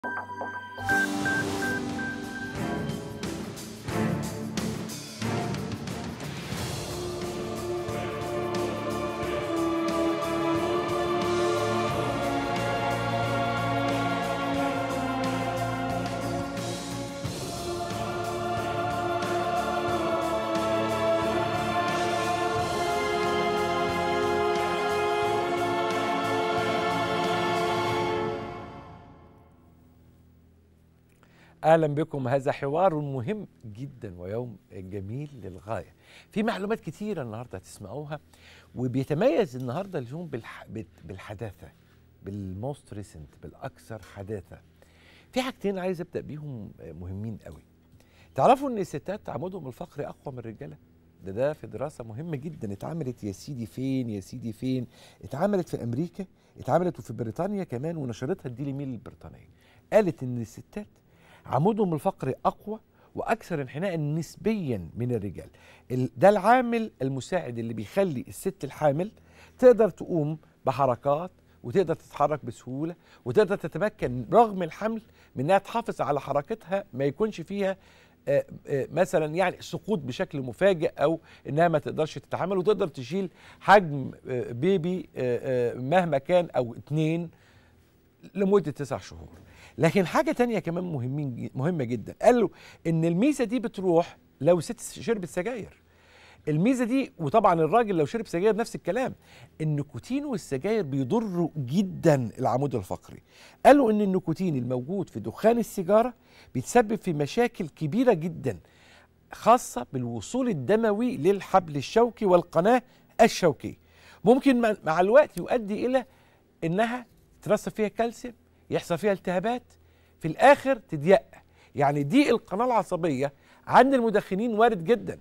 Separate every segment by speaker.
Speaker 1: اهلا بكم هذا حوار مهم جدا ويوم جميل للغايه في معلومات كتيره النهارده هتسمعوها وبيتميز النهارده اليوم بالح... بالحداثه بالموست ريسنت بالاكثر حداثه في حاجتين عايز ابدا بيهم مهمين قوي تعرفوا ان الستات عمودهم الفقري اقوى من الرجاله ده ده في دراسه مهمه جدا اتعملت يا سيدي فين يا سيدي فين اتعملت في امريكا اتعملت وفي بريطانيا كمان ونشرتها الديلي ميل البريطانيه قالت ان الستات عمودهم الفقري اقوى واكثر انحناء نسبيا من الرجال ده العامل المساعد اللي بيخلي الست الحامل تقدر تقوم بحركات وتقدر تتحرك بسهوله وتقدر تتمكن رغم الحمل من انها تحافظ على حركتها ما يكونش فيها آآ آآ مثلا يعني سقوط بشكل مفاجئ او انها ما تقدرش تتحمل وتقدر تشيل حجم بيبي مهما كان او اتنين لمده تسع شهور لكن حاجة تانية كمان مهمين مهمة جدا قالوا ان الميزة دي بتروح لو ست شربت سجاير الميزة دي وطبعا الراجل لو شرب سجاير نفس الكلام النيكوتين والسجاير بيضروا جدا العمود الفقري قالوا ان النيكوتين الموجود في دخان السيجارة بيتسبب في مشاكل كبيرة جدا خاصة بالوصول الدموي للحبل الشوكي والقناة الشوكية ممكن مع الوقت يؤدي إلى إنها ترسب فيها كالسيوم يحصل فيها التهابات في الاخر تضيق يعني ضيق القناه العصبيه عند المدخنين وارد جدا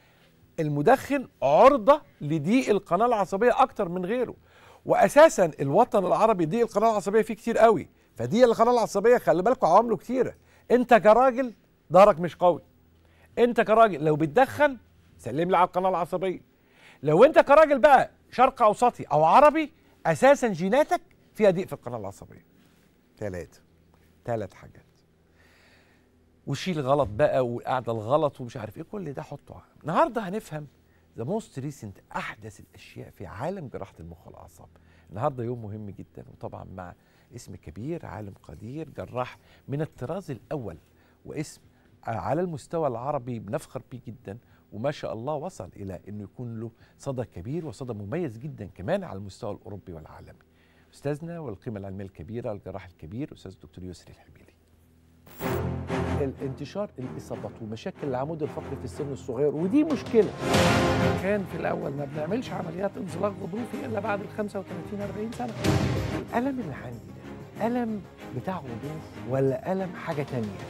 Speaker 1: المدخن عرضه لضيق القناه العصبيه اكتر من غيره واساسا الوطن العربي ضيق القناه العصبيه فيه كتير قوي فضيق القناه العصبيه خلي بالكم عوامله كتيره انت كراجل ظهرك مش قوي انت كراجل لو بتدخن سلم لي على القناه العصبيه لو انت كراجل بقى شرق اوسطي او عربي اساسا جيناتك فيها ضيق في القناه العصبيه ثلاثة ثلاث حاجات وشيل غلط بقى والقعدة الغلط ومش عارف ايه كل ده حطه النهارده هنفهم ذا موست ريسنت احدث الاشياء في عالم جراحة المخ والاعصاب النهارده يوم مهم جدا وطبعا مع اسم كبير عالم قدير جراح من الطراز الاول واسم على المستوى العربي بنفخر بيه جدا وما شاء الله وصل الى انه يكون له صدى كبير وصدى مميز جدا كمان على المستوى الاوروبي والعالمي استاذنا والقيمه العلميه الكبيره الجراح الكبير استاذ دكتور يسري الحبيلي الانتشار الاصابات ومشاكل العمود الفقري في السن الصغير ودي مشكله
Speaker 2: كان في الاول ما بنعملش عمليات انزلاق غضروفي الا بعد ال 35 40 سنه
Speaker 1: الالم اللي عندي ده الم بتاع غضروف ولا الم حاجه تانية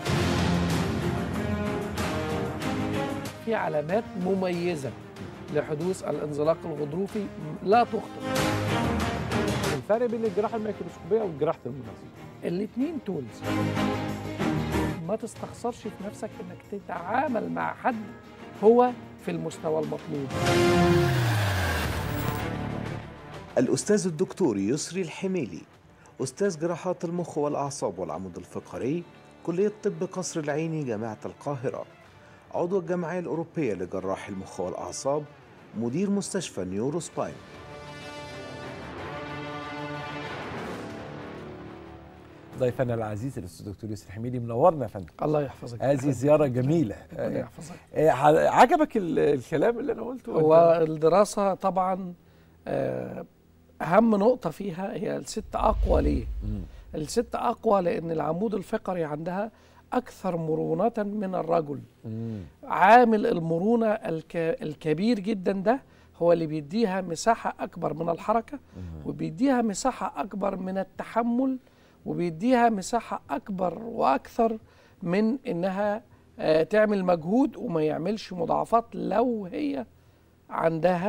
Speaker 2: في علامات مميزه لحدوث الانزلاق الغضروفي لا تخطئ
Speaker 1: الفرق بين الجراحه الميكروسكوبيه والجراحه المناظير
Speaker 2: الاثنين تولز ما تستخسرش في نفسك انك تتعامل مع حد هو في المستوى المطلوب
Speaker 3: الأستاذ الدكتور يسري الحميلي أستاذ جراحات المخ والأعصاب والعمود الفقري كلية طب قصر العيني جامعة القاهرة عضو الجمعية الأوروبية لجراح المخ والأعصاب مدير مستشفى نيورو سباين
Speaker 1: ضيفنا العزيز الاستاذ دكتور يوسف حميدي منورنا يا فندم
Speaker 2: الله يحفظك
Speaker 1: هذه زياره جميله
Speaker 2: الله يحفظك
Speaker 1: عجبك الكلام اللي انا قلته
Speaker 2: هو الدراسه طبعا اهم نقطه فيها هي الست اقوى ليه مم. الست اقوى لان العمود الفقري عندها اكثر مرونه من الرجل مم. عامل المرونه الك... الكبير جدا ده هو اللي بيديها مساحه اكبر من الحركه مم. وبيديها مساحه اكبر من التحمل وبيديها مساحة أكبر وأكثر من إنها تعمل مجهود وما يعملش مضاعفات لو هي عندها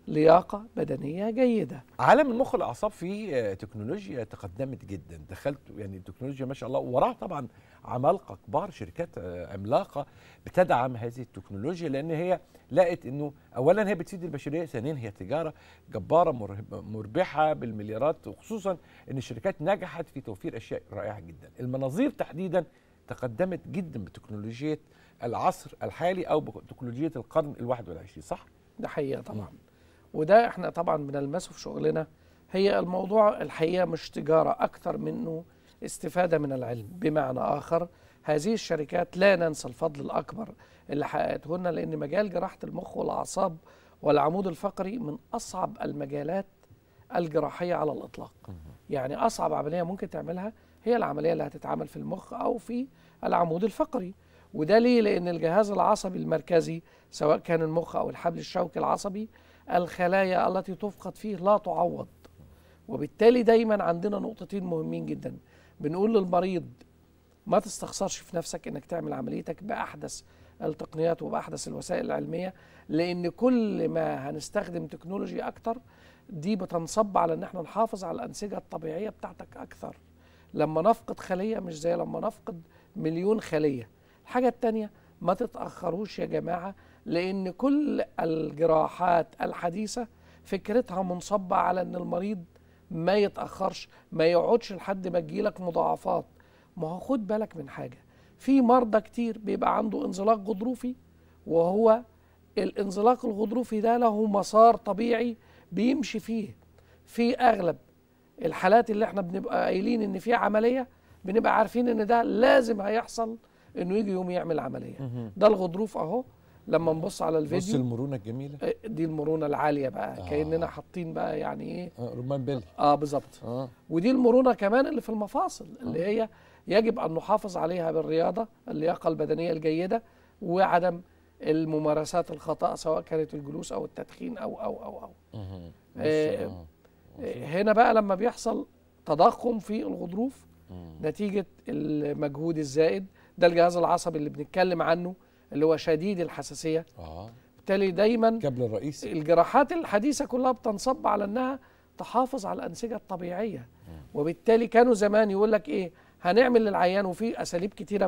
Speaker 2: لياقه بدنيه جيده
Speaker 1: عالم المخ والاعصاب فيه آه، تكنولوجيا تقدمت جدا دخلت يعني التكنولوجيا ما شاء الله وراها طبعا عمالقه كبار شركات آه، عملاقه بتدعم هذه التكنولوجيا لان هي لقت انه اولا هي بتفيد البشريه ثانيا هي تجاره جباره مرهب- مربحه بالمليارات وخصوصا ان الشركات نجحت في توفير اشياء رائعه جدا المناظير تحديدا تقدمت جدا بتكنولوجيا العصر الحالي او بتكنولوجيا القرن الواحد والعشرين صح
Speaker 2: ده حقيقه طبعا وده احنا طبعا بنلمسه في شغلنا هي الموضوع الحقيقه مش تجاره اكتر منه استفاده من العلم بمعنى اخر هذه الشركات لا ننسى الفضل الاكبر اللي حققته لنا لان مجال جراحه المخ والاعصاب والعمود الفقري من اصعب المجالات الجراحيه على الاطلاق يعني اصعب عمليه ممكن تعملها هي العمليه اللي هتتعمل في المخ او في العمود الفقري وده ليه لان الجهاز العصبي المركزي سواء كان المخ او الحبل الشوكي العصبي الخلايا التي تفقد فيه لا تعوض وبالتالي دايما عندنا نقطتين مهمين جدا بنقول للمريض ما تستخسرش في نفسك انك تعمل عمليتك باحدث التقنيات وباحدث الوسائل العلميه لان كل ما هنستخدم تكنولوجي اكتر دي بتنصب على ان احنا نحافظ على الانسجه الطبيعيه بتاعتك اكثر لما نفقد خليه مش زي لما نفقد مليون خليه الحاجه التانيه ما تتاخروش يا جماعه لان كل الجراحات الحديثه فكرتها منصبه على ان المريض ما يتاخرش ما يقعدش لحد ما تجيلك مضاعفات ما هو خد بالك من حاجه في مرضى كتير بيبقى عنده انزلاق غضروفي وهو الانزلاق الغضروفي ده له مسار طبيعي بيمشي فيه في اغلب الحالات اللي احنا بنبقى قايلين ان فيها عمليه بنبقى عارفين ان ده لازم هيحصل انه يجي يوم يعمل عمليه ده الغضروف اهو لما نبص على
Speaker 1: بص
Speaker 2: الفيديو
Speaker 1: المرونه الجميله
Speaker 2: آه، دي المرونه العاليه بقى
Speaker 1: آه.
Speaker 2: كاننا حاطين بقى يعني ايه
Speaker 1: آه رمان بيلي
Speaker 2: اه بالظبط
Speaker 1: اه
Speaker 2: ودي المرونه كمان اللي في المفاصل اللي هي يجب ان نحافظ عليها بالرياضه اللياقه البدنيه الجيده وعدم الممارسات الخطا سواء كانت الجلوس او التدخين او او او او
Speaker 1: مهم. بص،
Speaker 2: آه،
Speaker 1: آه.
Speaker 2: هنا بقى لما بيحصل تضخم في الغضروف
Speaker 1: مم.
Speaker 2: نتيجه المجهود الزائد ده الجهاز العصبي اللي بنتكلم عنه اللي هو شديد الحساسيه
Speaker 1: اه
Speaker 2: بالتالي دايما
Speaker 1: الكابل الرئيسي
Speaker 2: الجراحات الحديثه كلها بتنصب على انها تحافظ على الانسجه الطبيعيه وبالتالي كانوا زمان يقول لك ايه هنعمل للعيان وفي اساليب كتيره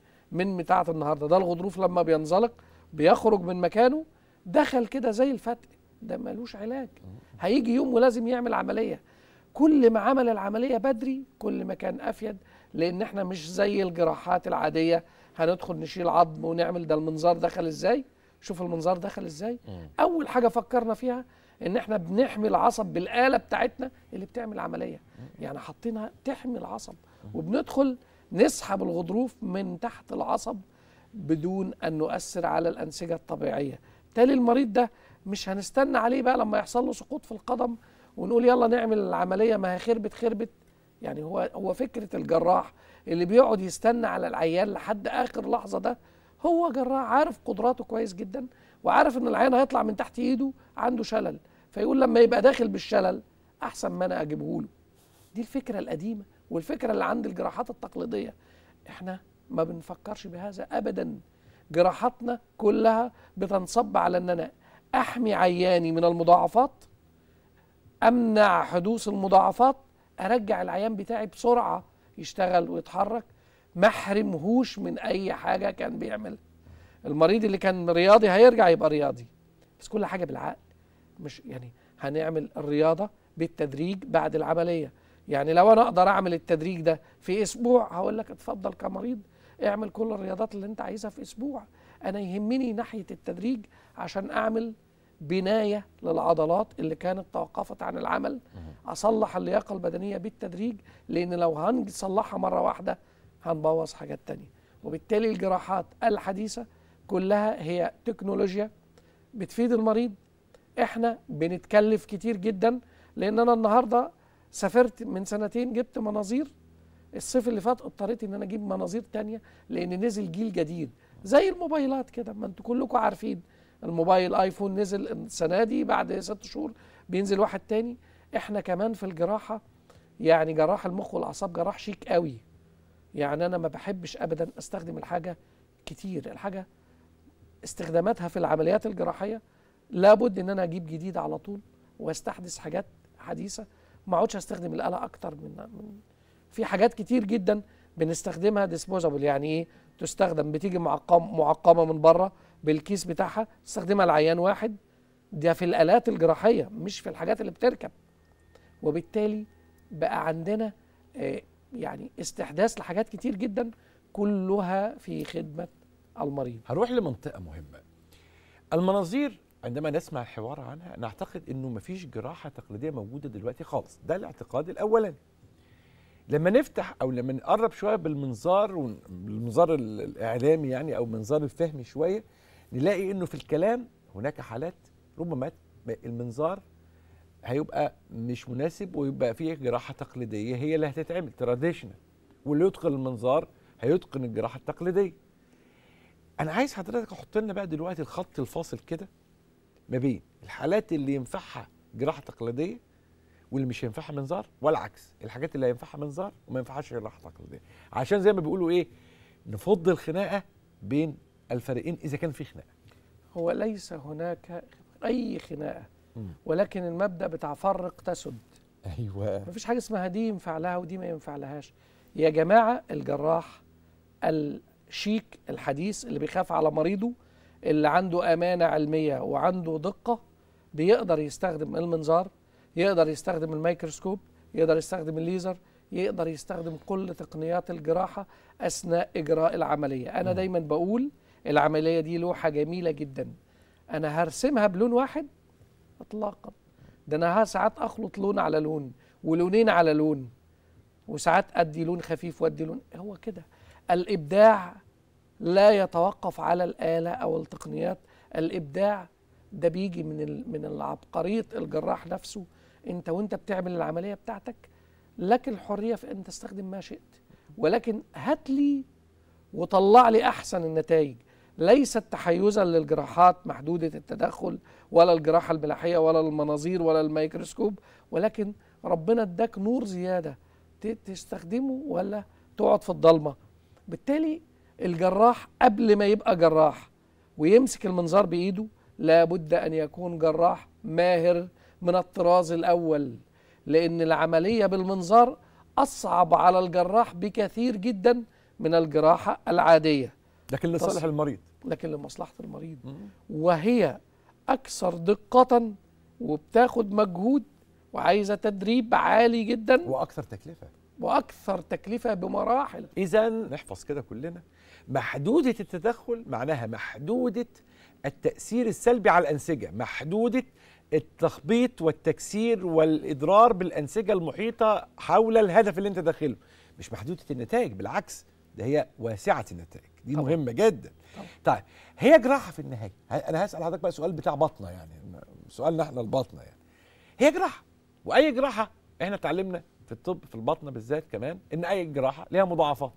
Speaker 2: من بتاعه النهارده ده الغضروف لما بينزلق بيخرج من مكانه دخل كده زي الفتق ده ملوش علاج هيجي يوم ولازم يعمل عمليه كل ما عمل العمليه بدري كل ما كان افيد لان احنا مش زي الجراحات العاديه هندخل نشيل عظم ونعمل ده المنظار دخل ازاي شوف المنظار دخل ازاي
Speaker 1: مم.
Speaker 2: اول حاجه فكرنا فيها ان احنا بنحمي العصب بالاله بتاعتنا اللي بتعمل عمليه يعني حاطينها تحمي العصب وبندخل نسحب الغضروف من تحت العصب بدون ان نؤثر على الانسجه الطبيعيه بالتالي المريض ده مش هنستنى عليه بقى لما يحصل له سقوط في القدم ونقول يلا نعمل العمليه ما هي خربت خربت يعني هو هو فكره الجراح اللي بيقعد يستنى على العيان لحد اخر لحظه ده هو جراح عارف قدراته كويس جدا وعارف ان العيان هيطلع من تحت ايده عنده شلل فيقول لما يبقى داخل بالشلل احسن ما انا اجيبه له دي الفكره القديمه والفكره اللي عند الجراحات التقليديه احنا ما بنفكرش بهذا ابدا جراحاتنا كلها بتنصب على ان انا احمي عياني من المضاعفات امنع حدوث المضاعفات ارجع العيان بتاعي بسرعه يشتغل ويتحرك ما احرمهوش من اي حاجه كان بيعملها المريض اللي كان رياضي هيرجع يبقى رياضي بس كل حاجه بالعقل مش يعني هنعمل الرياضه بالتدريج بعد العمليه يعني لو انا اقدر اعمل التدريج ده في اسبوع هقول لك اتفضل كمريض اعمل كل الرياضات اللي انت عايزها في اسبوع انا يهمني ناحيه التدريج عشان اعمل بنايه للعضلات اللي كانت توقفت عن العمل اصلح اللياقه البدنيه بالتدريج لان لو هنصلحها مره واحده هنبوظ حاجات تانية وبالتالي الجراحات الحديثه كلها هي تكنولوجيا بتفيد المريض احنا بنتكلف كتير جدا لان انا النهارده سافرت من سنتين جبت مناظير الصيف اللي فات اضطريت ان انا اجيب مناظير تانية لان نزل جيل جديد زي الموبايلات كده ما انتوا كلكم عارفين الموبايل ايفون نزل السنه دي بعد ست شهور بينزل واحد تاني احنا كمان في الجراحه يعني جراح المخ والاعصاب جراح شيك قوي يعني انا ما بحبش ابدا استخدم الحاجه كتير الحاجه استخداماتها في العمليات الجراحيه لابد ان انا اجيب جديد على طول واستحدث حاجات حديثه ما اقعدش استخدم الاله اكتر من من في حاجات كتير جدا بنستخدمها ديسبوزابل يعني ايه تستخدم بتيجي معقم معقمه من بره بالكيس بتاعها تستخدمها لعيان واحد ده في الالات الجراحيه مش في الحاجات اللي بتركب وبالتالي بقى عندنا آه، يعني استحداث لحاجات كتير جدا كلها في خدمه المريض
Speaker 1: هروح لمنطقة مهمة المناظير عندما نسمع الحوار عنها نعتقد انه مفيش جراحة تقليدية موجودة دلوقتي خالص ده الاعتقاد الاولاني لما نفتح او لما نقرب شوية بالمنظار ون- بالمنظار ال- الاعلامي يعني او منظار الفهمي شوية نلاقي انه في الكلام هناك حالات ربما المنظار هيبقى مش مناسب ويبقى فيه جراحة تقليدية هي اللي هتتعمل تراديشنال واللي يتقن المنظار هيتقن الجراحة التقليدية انا عايز حضرتك احط لنا بقى دلوقتي الخط الفاصل كده ما بين الحالات اللي ينفعها جراحه تقليديه واللي مش هينفعها منظار والعكس الحاجات اللي هينفعها منظار وما ينفعهاش جراحه تقليديه عشان زي ما بيقولوا ايه نفض الخناقه بين الفريقين اذا كان في خناقه
Speaker 2: هو ليس هناك اي خناقه
Speaker 1: مم.
Speaker 2: ولكن المبدا بتاع فرق تسد
Speaker 1: ايوه
Speaker 2: مفيش حاجه اسمها دي ينفع لها ودي ما ينفع لهاش يا جماعه الجراح الشيك الحديث اللي بيخاف على مريضه اللي عنده امانه علميه وعنده دقه بيقدر يستخدم المنظار يقدر يستخدم الميكروسكوب يقدر يستخدم الليزر يقدر يستخدم كل تقنيات الجراحه اثناء اجراء العمليه انا
Speaker 1: مم.
Speaker 2: دايما بقول العمليه دي لوحه جميله جدا انا هرسمها بلون واحد اطلاقا ده انا ها ساعات اخلط لون على لون ولونين على لون وساعات ادي لون خفيف وادي لون هو كده الابداع لا يتوقف على الاله او التقنيات الابداع ده بيجي من ال- من العبقريه الجراح نفسه انت وانت بتعمل العمليه بتاعتك لك الحريه في ان تستخدم ما شئت ولكن هات لي وطلع لي احسن النتائج ليست تحيزا للجراحات محدوده التدخل ولا الجراحه الملاحيه ولا المناظير ولا الميكروسكوب ولكن ربنا اداك نور زياده ت- تستخدمه ولا تقعد في الضلمه بالتالي الجراح قبل ما يبقى جراح ويمسك المنظار بايده لابد ان يكون جراح ماهر من الطراز الاول لان العمليه بالمنظار اصعب على الجراح بكثير جدا من الجراحه العاديه
Speaker 1: لكن لصالح
Speaker 2: تص-
Speaker 1: المريض
Speaker 2: لكن لمصلحه المريض
Speaker 1: مم.
Speaker 2: وهي اكثر دقه وبتاخد مجهود وعايزه تدريب عالي جدا
Speaker 1: واكثر تكلفه
Speaker 2: واكثر تكلفه بمراحل
Speaker 1: اذا نحفظ كده كلنا محدوده التدخل معناها محدوده التاثير السلبي على الانسجه محدوده التخبيط والتكسير والاضرار بالانسجه المحيطه حول الهدف اللي انت داخله مش محدوده النتائج بالعكس ده هي واسعه النتائج دي
Speaker 2: طبعا.
Speaker 1: مهمه جدا
Speaker 2: طبعا.
Speaker 1: طيب هي جراحه في النهايه ه- انا هسال حضرتك بقى سؤال بتاع بطنه يعني سؤالنا احنا البطنه يعني هي جراحه واي جراحه احنا اتعلمنا في الطب في البطنه بالذات كمان ان اي جراحه ليها مضاعفات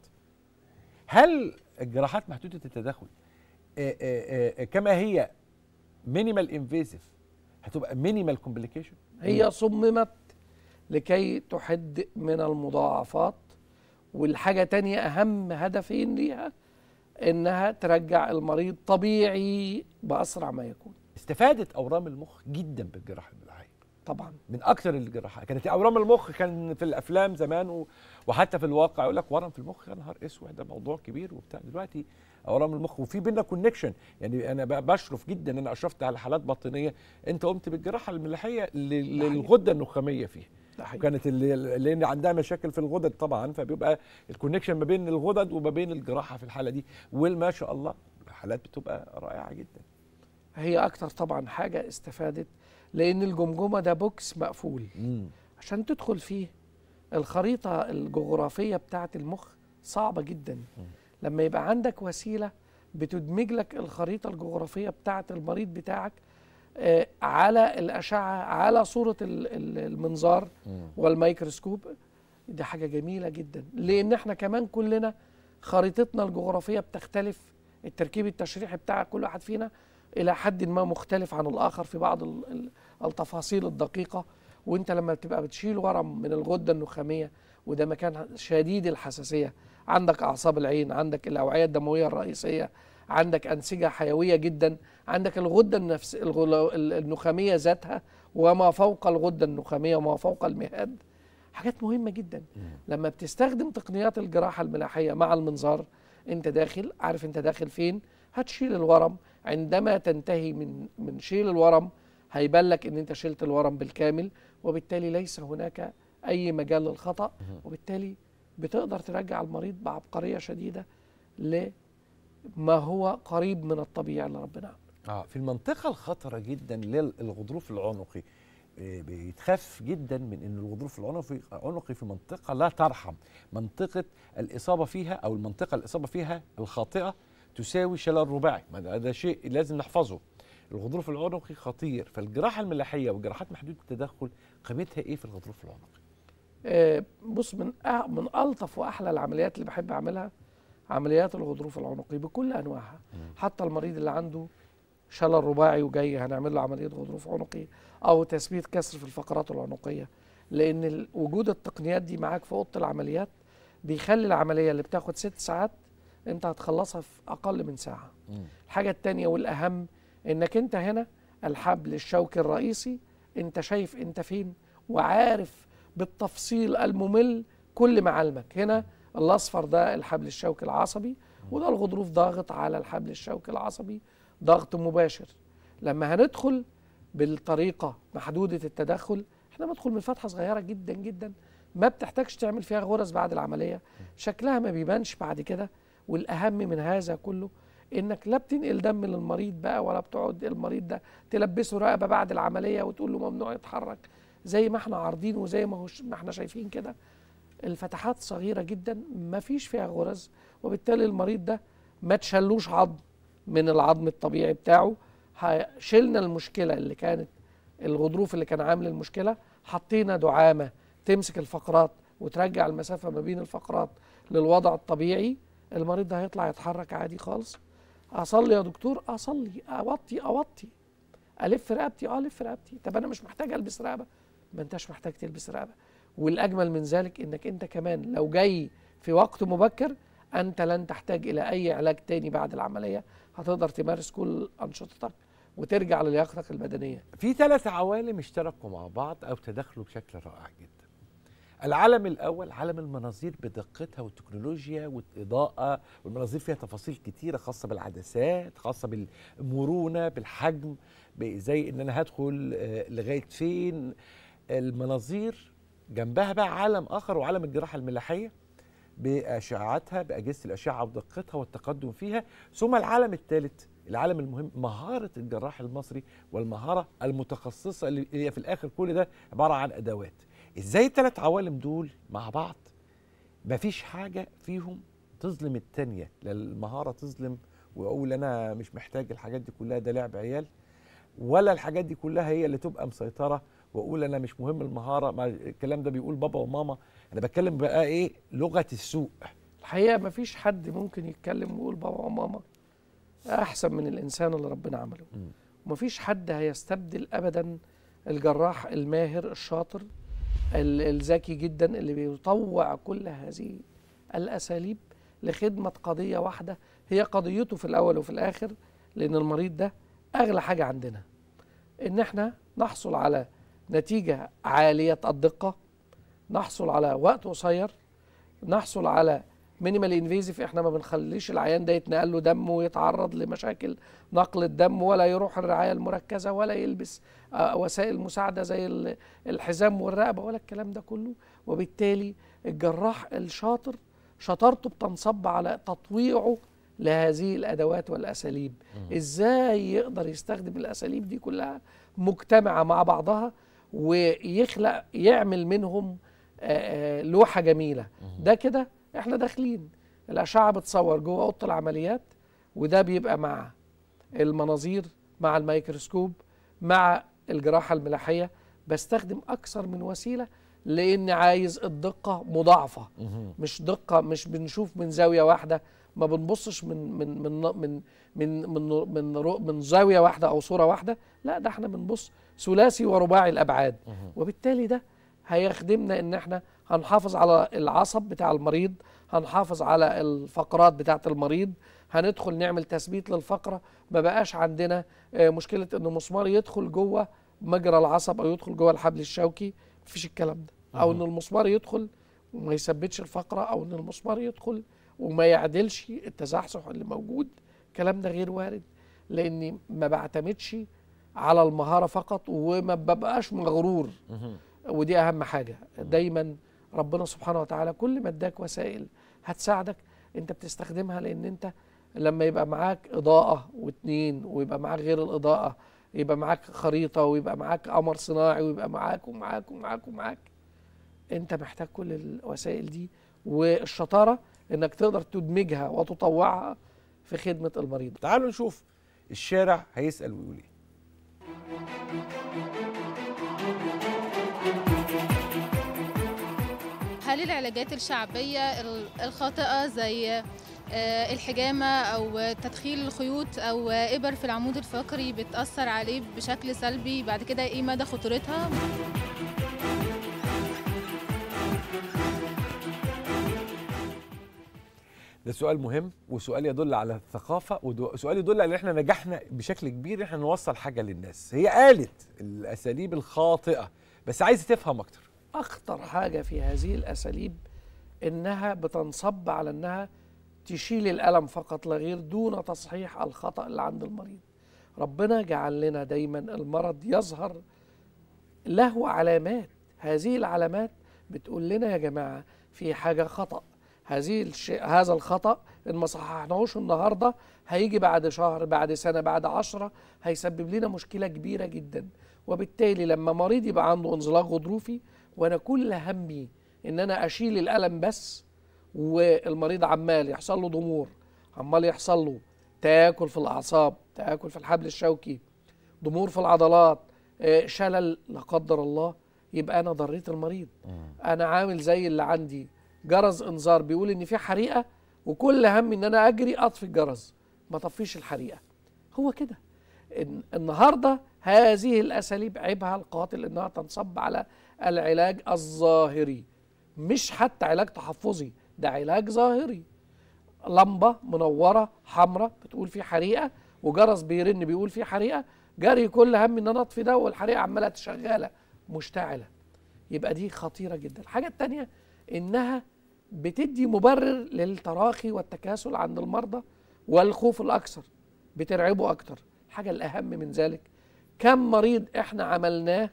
Speaker 1: هل الجراحات محدوده التدخل آه، آه، آه، كما هي مينيمال انفيسيف هتبقى مينيمال كومبليكيشن
Speaker 2: هي صممت لكي تحد من المضاعفات والحاجة تانية أهم هدفين ليها إنها ترجع المريض طبيعي بأسرع ما يكون
Speaker 1: استفادت اورام المخ جدا بالجراحه الملاحيه
Speaker 2: طبعا
Speaker 1: من اكثر الجراحات كانت اورام المخ كان في الافلام زمان و... وحتى في الواقع يقول لك ورم في المخ يا نهار اسود ده موضوع كبير وبتاع دلوقتي اورام المخ وفي بينا كونكشن يعني انا بقى بشرف جدا ان انا اشرفت على حالات باطنيه انت قمت بالجراحه الملاحيه ل-
Speaker 2: ده حقيقي.
Speaker 1: للغده النخاميه فيها
Speaker 2: ده حقيقي.
Speaker 1: وكانت اللي لان عندها مشاكل في الغدد طبعا فبيبقى الكونكشن ما بين الغدد وما بين الجراحه في الحاله دي وما شاء الله الحالات بتبقى رائعه جدا
Speaker 2: هي أكتر طبعا حاجة استفادت لأن الجمجمة ده بوكس مقفول عشان تدخل فيه الخريطة الجغرافية بتاعة المخ صعبة جدا لما يبقى عندك وسيلة بتدمج لك الخريطة الجغرافية بتاعة المريض بتاعك آه، على الأشعة على صورة ال- ال- المنظار والميكروسكوب دي حاجة جميلة جدا لأن احنا كمان كلنا خريطتنا الجغرافية بتختلف التركيب التشريحي بتاع كل واحد فينا إلى حد ما مختلف عن الآخر في بعض ال- ال- التفاصيل الدقيقة وانت لما بتبقى بتشيل ورم من الغدة النخامية وده مكان شديد الحساسية عندك أعصاب العين عندك الأوعية الدموية الرئيسية عندك انسجه حيويه جدا عندك الغده النفس الغلا- ال- النخاميه ذاتها وما فوق الغده النخاميه وما فوق المهاد حاجات مهمه جدا لما بتستخدم تقنيات الجراحه الملاحيه مع المنظار انت داخل عارف انت داخل فين هتشيل الورم عندما تنتهي من من شيل الورم هيبان لك ان انت شلت الورم بالكامل وبالتالي ليس هناك اي مجال للخطا وبالتالي بتقدر ترجع المريض بعبقريه شديده لما هو قريب من الطبيعي اللي ربنا عمله
Speaker 1: اه في المنطقة الخطرة جدا للغضروف العنقي آه، بيتخاف جدا من ان الغضروف العنقي عنقي في منطقة لا ترحم منطقة الإصابة فيها أو المنطقة الإصابة فيها الخاطئة تساوي شلل رباعي ما ده ده شيء لازم نحفظه الغضروف العنقي خطير فالجراحة الملاحية والجراحات محدودة التدخل قيمتها ايه في الغضروف العنقي؟
Speaker 2: آه، بص من أه من الطف واحلى العمليات اللي بحب اعملها عمليات الغضروف العنقي بكل انواعها حتى المريض اللي عنده شلل رباعي وجاي هنعمل له عمليه غضروف عنقي او تثبيت كسر في الفقرات العنقيه لان ال- وجود التقنيات دي معاك في اوضه العمليات بيخلي العمليه اللي بتاخد ست ساعات انت هتخلصها في اقل من ساعه الحاجه التانية والاهم انك انت هنا الحبل الشوكي الرئيسي انت شايف انت فين وعارف بالتفصيل الممل كل معالمك هنا الاصفر ده الحبل الشوكي العصبي وده الغضروف ضاغط على الحبل الشوكي العصبي ضغط مباشر لما هندخل بالطريقه محدوده التدخل احنا بندخل من فتحه صغيره جدا جدا ما بتحتاجش تعمل فيها غرز بعد العمليه شكلها ما بيبانش بعد كده والاهم من هذا كله انك لا بتنقل دم للمريض بقى ولا بتقعد المريض ده تلبسه رقبه بعد العمليه وتقول له ممنوع يتحرك زي ما احنا عارضين وزي ما, هو ما احنا شايفين كده الفتحات صغيره جدا ما فيش فيها غرز وبالتالي المريض ده ما تشلوش عظم من العظم الطبيعي بتاعه ه- شلنا المشكله اللي كانت الغضروف اللي كان عامل المشكله حطينا دعامه تمسك الفقرات وترجع المسافه ما بين الفقرات للوضع الطبيعي المريض ده هيطلع يتحرك عادي خالص اصلي يا دكتور اصلي اوطي اوطي الف رقبتي اه الف رقبتي طب انا مش محتاج البس رقبه ما انتش محتاج تلبس رقبه والاجمل من ذلك انك انت كمان لو جاي في وقت مبكر انت لن تحتاج الى اي علاج تاني بعد العمليه هتقدر تمارس كل انشطتك وترجع للياقتك البدنيه
Speaker 1: في ثلاث عوالم اشتركوا مع بعض او تداخلوا بشكل رائع جدا العالم الاول عالم المناظير بدقتها والتكنولوجيا والاضاءه والمناظير فيها تفاصيل كتيره خاصه بالعدسات خاصه بالمرونه بالحجم ب- زي ان انا هدخل آه، لغايه فين المناظير جنبها بقى عالم اخر وعالم الجراحه الملاحيه باشعاعاتها باجهزه الاشعه ودقتها والتقدم فيها ثم العالم الثالث العالم المهم مهاره الجراح المصري والمهاره المتخصصه اللي هي في الاخر كل ده عباره عن ادوات ازاي الثلاث عوالم دول مع بعض مفيش حاجه فيهم تظلم التانية لا المهاره تظلم واقول انا مش محتاج الحاجات دي كلها ده لعب عيال ولا الحاجات دي كلها هي اللي تبقى مسيطره واقول انا مش مهم المهاره ما الكلام ده بيقول بابا وماما انا بتكلم بقى ايه لغه السوق
Speaker 2: الحقيقه ما فيش حد ممكن يتكلم ويقول بابا وماما احسن من الانسان اللي ربنا عمله
Speaker 1: مم.
Speaker 2: ومفيش حد هيستبدل ابدا الجراح الماهر الشاطر ال- الذكي جدا اللي بيطوع كل هذه الاساليب لخدمه قضيه واحده هي قضيته في الاول وفي الاخر لان المريض ده اغلى حاجه عندنا ان احنا نحصل على نتيجه عاليه الدقه نحصل على وقت قصير نحصل على مينيمال انفيزيف احنا ما بنخليش العيان ده يتنقل له دم ويتعرض لمشاكل نقل الدم ولا يروح الرعايه المركزه ولا يلبس آه، وسائل مساعده زي ال- الحزام والرقبه ولا الكلام ده كله وبالتالي الجراح الشاطر شطارته بتنصب على تطويعه لهذه الادوات والاساليب ازاي يقدر يستخدم الاساليب دي كلها مجتمعه مع بعضها ويخلق يعمل منهم آه، آه، لوحه جميله ده كده احنا داخلين الاشعه بتصور جوه اوضه العمليات وده بيبقى مع المناظير مع الميكروسكوب مع الجراحه الملاحيه بستخدم اكثر من وسيله لان عايز الدقه مضاعفه مش دقه مش بنشوف من زاويه واحده ما بنبصش من من من من من من من, رو- من زاويه واحده او صوره واحده لا ده احنا بنبص ثلاثي ورباعي الابعاد وبالتالي ده هيخدمنا ان احنا هنحافظ على العصب بتاع المريض هنحافظ على الفقرات بتاعه المريض هندخل نعمل تثبيت للفقره ما بقاش عندنا آه، مشكله ان مسمار يدخل جوه مجرى العصب او يدخل جوه الحبل الشوكي مفيش الكلام ده او ان المسمار يدخل وما يثبتش الفقره او ان المسمار يدخل وما يعدلش التزحزح اللي موجود الكلام ده غير وارد لاني ما بعتمدش على المهاره فقط وما ببقاش مغرور ودي اهم حاجه دايما ربنا سبحانه وتعالى كل ما اداك وسائل هتساعدك انت بتستخدمها لان انت لما يبقى معاك اضاءه واتنين ويبقى معاك غير الاضاءه يبقى معاك خريطه ويبقى معاك قمر صناعي ويبقى معاك ومعاك ومعاك ومعاك انت محتاج كل الوسائل دي والشطاره انك تقدر تدمجها وتطوعها في خدمه المريض
Speaker 1: تعالوا نشوف الشارع هيسال ويقول ايه
Speaker 4: هل العلاجات الشعبية ال- الخاطئة زي آه، الحجامة أو تدخيل الخيوط أو إبر في العمود الفقري بتأثر عليه بشكل سلبي بعد كده إيه مدى خطورتها؟
Speaker 1: ده سؤال مهم وسؤال يدل على الثقافة وسؤال يدل على ان احنا نجحنا بشكل كبير ان احنا نوصل حاجة للناس هي قالت الأساليب الخاطئة بس عايزة تفهم أكتر
Speaker 2: اخطر حاجه في هذه الاساليب انها بتنصب على انها تشيل الالم فقط لا غير دون تصحيح الخطا اللي عند المريض ربنا جعل لنا دايما المرض يظهر له علامات هذه العلامات بتقول لنا يا جماعه في حاجه خطا هذه الشيء هذا الخطا ان ما صححناهوش النهارده هيجي بعد شهر بعد سنه بعد عشرة هيسبب لنا مشكله كبيره جدا وبالتالي لما مريض يبقى عنده انزلاق غضروفي وانا كل همي ان انا اشيل الالم بس والمريض عمال يحصل له ضمور عمال يحصل له تاكل في الاعصاب تاكل في الحبل الشوكي ضمور في العضلات آه، شلل لا قدر الله يبقى انا ضريت المريض انا عامل زي اللي عندي جرس انذار بيقول ان في حريقه وكل همي ان انا اجري اطفي الجرس ما طفيش الحريقه هو كده الن- النهارده هذه الاساليب عيبها القاتل انها تنصب على العلاج الظاهري مش حتى علاج تحفظي ده علاج ظاهري لمبه منوره حمراء بتقول في حريقه وجرس بيرن بيقول في حريقه جري كل هم ان انا اطفي ده والحريقه عماله شغاله مشتعله يبقى دي خطيره جدا الحاجه الثانيه انها بتدي مبرر للتراخي والتكاسل عند المرضى والخوف الاكثر بترعبه اكتر الحاجه الاهم من ذلك كم مريض احنا عملناه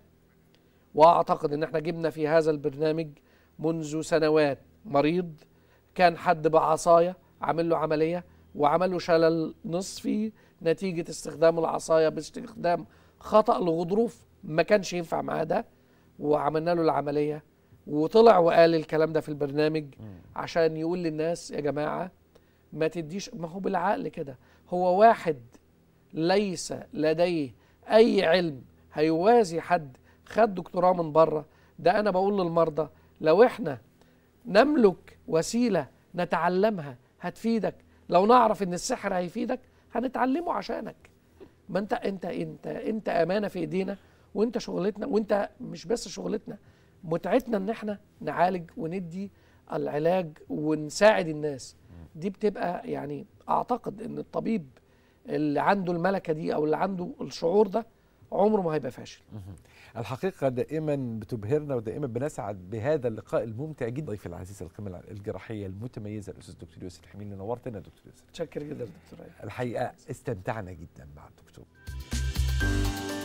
Speaker 2: واعتقد ان احنا جبنا في هذا البرنامج منذ سنوات مريض كان حد بعصايه عامل له عمليه وعمل له شلل نصفي نتيجه استخدام العصايه باستخدام خطا لغضروف ما كانش ينفع معاه ده وعملنا له العمليه وطلع وقال الكلام ده في البرنامج عشان يقول للناس يا جماعه ما تديش ما هو بالعقل كده هو واحد ليس لديه اي علم هيوازي حد خد دكتوراه من بره ده انا بقول للمرضى لو احنا نملك وسيله نتعلمها هتفيدك لو نعرف ان السحر هيفيدك هنتعلمه عشانك ما انت انت انت انت امانه في ايدينا وانت شغلتنا وانت مش بس شغلتنا متعتنا ان احنا نعالج وندي العلاج ونساعد الناس دي بتبقى يعني اعتقد ان الطبيب اللي عنده الملكه دي او اللي عنده الشعور ده عمره ما هيبقى فاشل
Speaker 1: الحقيقة دائما بتبهرنا ودائما بنسعد بهذا اللقاء الممتع جدا ضيف العزيز القيمة الجراحية المتميزة الأستاذ دكتور يوسف الحميل نورتنا يا دكتور يوسف
Speaker 2: متشكر جدا دكتور أيمن.
Speaker 1: الحقيقة استمتعنا جدا مع الدكتور